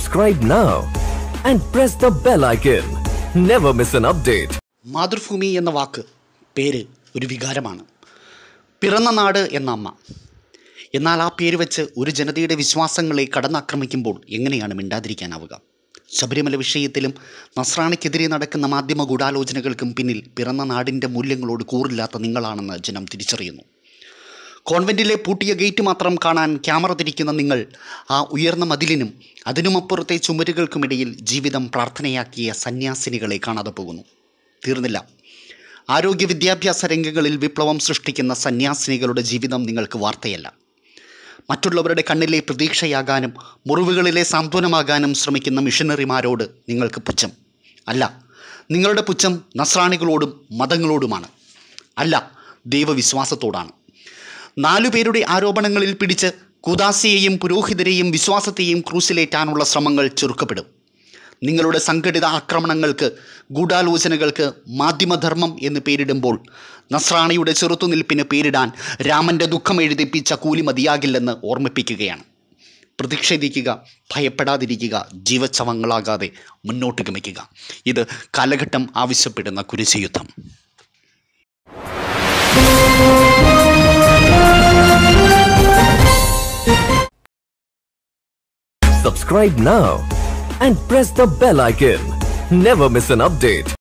Subscribe now and press the bell icon. Never miss an update. Mathrubhumi എന്ന വാക്ക് പേര് ഒരു വികാരമാണ് പിറന്ന നാട് എന്ന അമ്മ എന്നാൽ ആ പേര് വെച്ച് ഒരു ജനതയുടെ വിശ്വാസങ്ങളെ കടന്നാക്രമിക്കുമ്പോൾ എങ്ങനെയാണ് മിണ്ടാതിരിക്കാനാവുക ശബരിമല വിഷയത്തിലും നസ്രാണിക്കെതിരെ നടക്കുന്ന മാധ്യമ ഗൂഢാലോചനകൾക്കും പിന്നിൽ പിറന്ന നാടിൻ്റെ മൂല്യങ്ങളോട് കൂറില്ലാത്ത നിങ്ങളാണെന്ന് ജനം തിരിച്ചറിയുന്നു കോൺവെൻറ്റിലെ പൂട്ടിയ ഗേറ്റ് മാത്രം കാണാൻ ക്യാമറ തിരിക്കുന്ന നിങ്ങൾ ആ ഉയർന്ന മതിലിനും അതിനുമപ്പുറത്തെ ചുമരുകൾക്കുമിടയിൽ ജീവിതം പ്രാർത്ഥനയാക്കിയ സന്യാസിനികളെ കാണാതെ പോകുന്നു തീർന്നില്ല ആരോഗ്യ വിദ്യാഭ്യാസ രംഗങ്ങളിൽ വിപ്ലവം സൃഷ്ടിക്കുന്ന സന്യാസിനികളുടെ ജീവിതം നിങ്ങൾക്ക് വാർത്തയല്ല മറ്റുള്ളവരുടെ കണ്ണിലെ പ്രതീക്ഷയാകാനും മുറിവുകളിലെ സാന്ത്വനമാകാനും ശ്രമിക്കുന്ന മിഷനറിമാരോട് നിങ്ങൾക്ക് പുച്ഛം അല്ല നിങ്ങളുടെ പുച്ഛം നസ്രാണികളോടും മതങ്ങളോടുമാണ് അല്ല ദൈവവിശ്വാസത്തോടാണ് നാലു പേരുടെ ആരോപണങ്ങളിൽ പിടിച്ച് കുദാസിയെയും പുരോഹിതരെയും വിശ്വാസത്തെയും ക്രൂസിലേറ്റാനുള്ള ശ്രമങ്ങൾ ചെറുക്കപ്പെടും നിങ്ങളുടെ സംഘടിത ആക്രമണങ്ങൾക്ക് ഗൂഢാലോചനകൾക്ക് മാധ്യമധർമ്മം എന്ന് പേരിടുമ്പോൾ നസ്രാണിയുടെ ചെറുത്തുനിൽപ്പിന് പേരിടാൻ രാമൻ്റെ ദുഃഖം എഴുതിപ്പിച്ച കൂലി മതിയാകില്ലെന്ന് ഓർമ്മിപ്പിക്കുകയാണ് പ്രതിഷേധിക്കുക ഭയപ്പെടാതിരിക്കുക ജീവച്ചവങ്ങളാകാതെ മുന്നോട്ട് ഗമിക്കുക ഇത് കാലഘട്ടം ആവശ്യപ്പെടുന്ന കുരിശുയുദ്ധം Subscribe now and press the bell icon. Never miss an update.